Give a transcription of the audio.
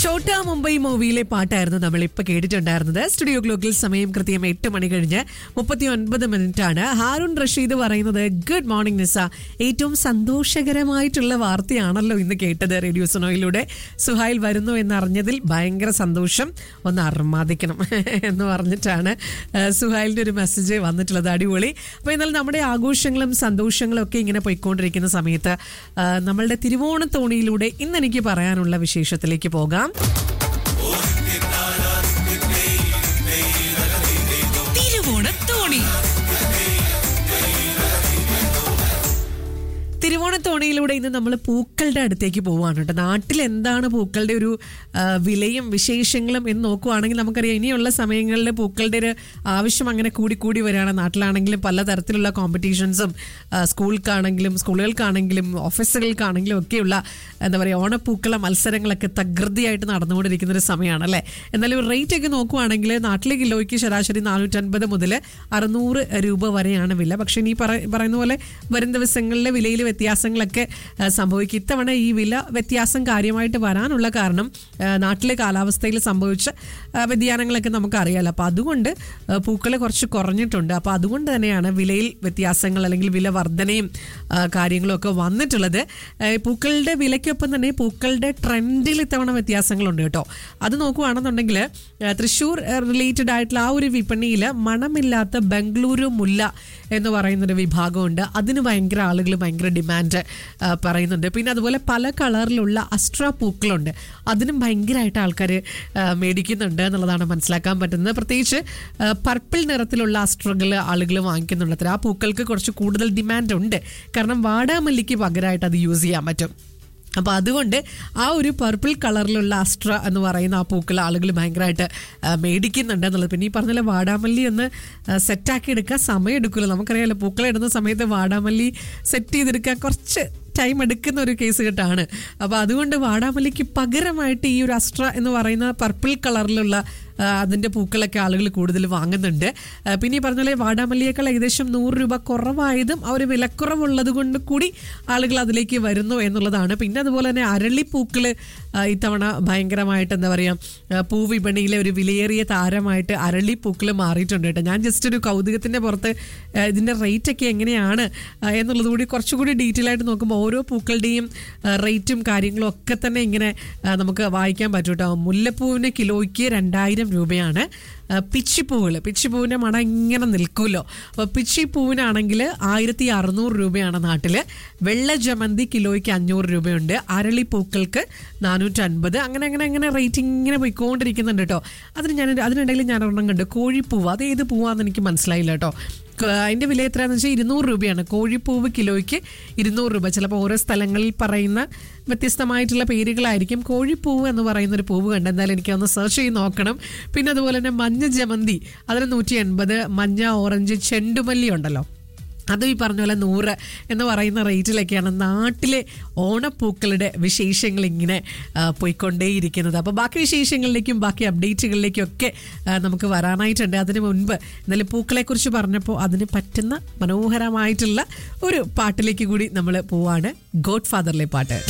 ഛോട്ടാ മുംബൈ മൂവിയിലെ പാട്ടായിരുന്നു നമ്മൾ ഇപ്പൊ കേട്ടിട്ടുണ്ടായിരുന്നത് സ്റ്റുഡിയോ ക്ലോക്കിൽ സമയം കൃത്യം എട്ട് മണി കഴിഞ്ഞ് മുപ്പത്തി ഒൻപത് മിനിറ്റ് ആണ് ഹാരൂൺ റഷീദ് പറയുന്നത് ഗുഡ് മോർണിംഗ് നിസ ഏറ്റവും സന്തോഷകരമായിട്ടുള്ള വാർത്തയാണല്ലോ ഇന്ന് കേട്ടത് റേഡിയോ സുനോയിലൂടെ സുഹൈൽ വരുന്നു എന്നറിഞ്ഞതിൽ ഭയങ്കര സന്തോഷം ഒന്ന് അർമാദിക്കണം എന്ന് പറഞ്ഞിട്ടാണ് ആ, സുഹൈലിന്റെ ഒരു മെസ്സേജ് വന്നിട്ടുള്ളത് അടിപൊളി അപ്പൊ എന്നാൽ നമ്മുടെ ആഘോഷങ്ങളും സന്തോഷങ്ങളും ഒക്കെ ഇങ്ങനെ പോയിക്കൊണ്ടിരിക്കുന്ന സമയത്ത് ആ, നമ്മളുടെ തിരുവോണത്തോണിയിലൂടെ ഇന്ന് എനിക്ക് പറയാനുള്ള വിശേഷത്തിലേക്ക് പോകാം തിരുവോണത്തോണി തിരുവോണത്തോണിയിലൂടെ ഇന്ന് നമ്മൾ പൂക്കളുടെ അടുത്തേക്ക് പോവാണ് കേട്ടോ നാട്ടിൽ എന്താണ് പൂക്കളുടെ ഒരു ആ, വിലയും വിശേഷങ്ങളും എന്ന് നോക്കുവാണെങ്കിൽ നമുക്കറിയാം ഇനിയുള്ള സമയങ്ങളിൽ പൂക്കളുടെ ഒരു ആവശ്യം അങ്ങനെ കൂടി കൂടി വരികയാണ് നാട്ടിലാണെങ്കിലും പലതരത്തിലുള്ള കോമ്പറ്റീഷൻസും സ്കൂൾക്കാണെങ്കിലും സ്കൂളുകൾക്കാണെങ്കിലും ഓഫീസുകൾക്കാണെങ്കിലും ഒക്കെയുള്ള എന്താ പറയുക ഓണപ്പൂക്കള മത്സരങ്ങളൊക്കെ തകൃതിയായിട്ട് നടന്നുകൊണ്ടിരിക്കുന്ന ഒരു സമയമാണ് അല്ലേ എന്നാലും റേറ്റ് ഒക്കെ നോക്കുവാണെങ്കിൽ നാട്ടിലെ കിലോയ്ക്ക് ശരാശരി നാനൂറ്റൻപത് മുതൽ അറുന്നൂറ് രൂപ വരെയാണ് വില പക്ഷേ ഇനി പറ പറയുന്ന പോലെ വരും ദിവസങ്ങളിലെ വിലയിൽ വ്യത്യാസങ്ങളൊക്കെ ആ, സംഭവിക്കും ഇത്തവണ ഈ വില വ്യത്യാസം കാര്യമായിട്ട് വരാനുള്ള കാരണം ആ, നാട്ടിലെ കാലാവസ്ഥയിൽ സംഭവിച്ച ആ, വ്യതിയാനങ്ങളൊക്കെ നമുക്ക് അറിയാലോ അപ്പോൾ അതുകൊണ്ട് ആ, പൂക്കള് കുറച്ച് കുറഞ്ഞിട്ടുണ്ട് അപ്പോൾ അതുകൊണ്ട് തന്നെയാണ് വിലയിൽ വ്യത്യാസങ്ങൾ അല്ലെങ്കിൽ വില വർധനയും ആ, കാര്യങ്ങളും ഒക്കെ വന്നിട്ടുള്ളത് ആ, പൂക്കളുടെ വിലയ്ക്കൊപ്പം തന്നെ പൂക്കളുടെ ട്രെൻഡിൽ ഇത്തവണ വ്യത്യാസങ്ങളുണ്ട് കേട്ടോ അത് നോക്കുകയാണെന്നുണ്ടെങ്കിൽ ആ, തൃശ്ശൂർ റിലേറ്റഡ് ആയിട്ടുള്ള ആ ഒരു വിപണിയിൽ മണമില്ലാത്ത ബംഗളൂരു മുല്ല എന്ന് പറയുന്നൊരു വിഭാഗമുണ്ട് അതിന് ഭയങ്കര ആളുകൾ ഭയങ്കര ഡിമാൻഡ് പറയുന്നുണ്ട് പിന്നെ അതുപോലെ പല കളറിലുള്ള അസ്ട്ര പൂക്കളുണ്ട് അതിനും ഭയങ്കരമായിട്ട് ആൾക്കാർ മേടിക്കുന്നുണ്ട് എന്നുള്ളതാണ് മനസ്സിലാക്കാൻ പറ്റുന്നത് പ്രത്യേകിച്ച് പർപ്പിൾ നിറത്തിലുള്ള അസ്ട്രകൾ ആളുകൾ വാങ്ങിക്കുന്നുണ്ട് അത്ര ആ പൂക്കൾക്ക് കുറച്ച് കൂടുതൽ ഡിമാൻഡ് ഉണ്ട് കാരണം വാടാമല്ലിക്ക് പകരമായിട്ട് അത് യൂസ് ചെയ്യാൻ പറ്റും അപ്പോൾ അതുകൊണ്ട് ആ ഒരു പർപ്പിൾ കളറിലുള്ള അസ്ട്ര എന്ന് പറയുന്ന ആ പൂക്കൾ ആളുകൾ ഭയങ്കരമായിട്ട് ആ, മേടിക്കുന്നുണ്ട് എന്നുള്ളത് പിന്നെ ഈ പറഞ്ഞ പോലെ വാടാമല്ലി ഒന്ന് ആ, സെറ്റാക്കി എടുക്കാൻ സമയം എടുക്കുമല്ലോ നമുക്കറിയാമല്ലോ പൂക്കൾ ഇടുന്ന സമയത്ത് വാടാമല്ലി സെറ്റ് ചെയ്തെടുക്കാൻ കുറച്ച് ടൈം എടുക്കുന്ന ഒരു കേസ് കെട്ടാണ് അപ്പോൾ അതുകൊണ്ട് വാടാമല്ലിക്ക് പകരമായിട്ട് ഈ ഒരു അസ്ട്ര എന്ന് പറയുന്ന പർപ്പിൾ കളറിലുള്ള ആ, അതിൻ്റെ പൂക്കളൊക്കെ ആളുകൾ കൂടുതൽ വാങ്ങുന്നുണ്ട് ആ, പിന്നെ ഈ പറഞ്ഞ പോലെ വാടാമല്ലിയേക്കാൾ ഏകദേശം നൂറ് രൂപ കുറവായതും ആ ഒരു വിലക്കുറവുള്ളത് കൊണ്ട് കൂടി ആളുകൾ അതിലേക്ക് വരുന്നു എന്നുള്ളതാണ് പിന്നെ അതുപോലെ തന്നെ അരളിപ്പൂക്കൾ ഇത്തവണ ഭയങ്കരമായിട്ട് എന്താ പറയുക പൂവിപണിയിലെ ഒരു വിലയേറിയ താരമായിട്ട് അരളിപ്പൂക്കൾ മാറിയിട്ടുണ്ട് കേട്ടോ ഞാൻ ജസ്റ്റ് ഒരു കൗതുകത്തിൻ്റെ പുറത്ത് ആ, ഇതിൻ്റെ റേറ്റ് ഒക്കെ എങ്ങനെയാണ് ആ, എന്നുള്ളത് കൂടി കുറച്ചുകൂടി ഡീറ്റെയിൽ ആയിട്ട് നോക്കുമ്പോൾ ഓരോ പൂക്കളുടെയും ആ, റേറ്റും കാര്യങ്ങളും ഒക്കെ തന്നെ ഇങ്ങനെ ആ, നമുക്ക് വായിക്കാൻ പറ്റും കേട്ടോ മുല്ലപ്പൂവിന് കിലോയ്ക്ക് രണ്ടായിരം രൂപയാണ് ആ, പിച്ചിപ്പൂവുകൾ പിച്ചിപ്പൂവിൻ്റെ മണം ഇങ്ങനെ നിൽക്കുമല്ലോ അപ്പോൾ പിച്ചിപ്പൂവിനാണെങ്കിൽ ആയിരത്തി അറുന്നൂറ് രൂപയാണ് നാട്ടിൽ വെള്ള ജമന്തി കിലോയ്ക്ക് അഞ്ഞൂറ് രൂപയുണ്ട് അരളിപ്പൂക്കൾക്ക് നാനൂറ്റൻപത് അങ്ങനെ അങ്ങനെ അങ്ങനെ റേറ്റ് ഇങ്ങനെ പോയിക്കൊണ്ടിരിക്കുന്നുണ്ട് കേട്ടോ അതിന് ഞാൻ അതിനിടയിൽ ഞാൻ ഒരെണ്ണം കണ്ട് കോഴിപ്പൂവ് അത് ഏത് പൂവാന്ന് എനിക്ക് മനസ്സിലായില്ല കേട്ടോ ക- അതിന്റെ വില എത്രയാണെന്ന് വെച്ചാൽ ഇരുന്നൂറ് രൂപയാണ് കോഴിപ്പൂവ് കിലോയ്ക്ക് ഇരുന്നൂറ് രൂപ ചിലപ്പോൾ ഓരോ സ്ഥലങ്ങളിൽ പറയുന്ന വ്യത്യസ്തമായിട്ടുള്ള പേരുകളായിരിക്കും കോഴിപ്പൂവ് എന്ന് പറയുന്ന ഒരു പൂവ് കണ്ട് എന്തായാലും എനിക്ക് ഒന്ന് സെർച്ച് ചെയ്ത് നോക്കണം പിന്നെ അതുപോലെ തന്നെ മഞ്ഞ ജമന്തി അതിന് നൂറ്റി എൺപത് മഞ്ഞ ഓറഞ്ച് ചെണ്ടുമല്ലി ഉണ്ടല്ലോ അതും ഈ പറഞ്ഞ പോലെ നൂറ് എന്ന് പറയുന്ന റേറ്റിലൊക്കെയാണ് നാട്ടിലെ ഓണപ്പൂക്കളുടെ വിശേഷങ്ങൾ ഇങ്ങനെ ആ, പോയിക്കൊണ്ടേയിരിക്കുന്നത് അപ്പോൾ ബാക്കി വിശേഷങ്ങളിലേക്കും ബാക്കി അപ്ഡേറ്റുകളിലേക്കും ഒക്കെ ആ, നമുക്ക് വരാനായിട്ടുണ്ട് അതിന് മുൻപ് എന്നാലും പൂക്കളെക്കുറിച്ച് പറഞ്ഞപ്പോൾ അതിന് പറ്റുന്ന മനോഹരമായിട്ടുള്ള ഒരു പാട്ടിലേക്ക് കൂടി നമ്മൾ പോവാണ് ഗോഡ് ഫാദറിലെ പാട്ട്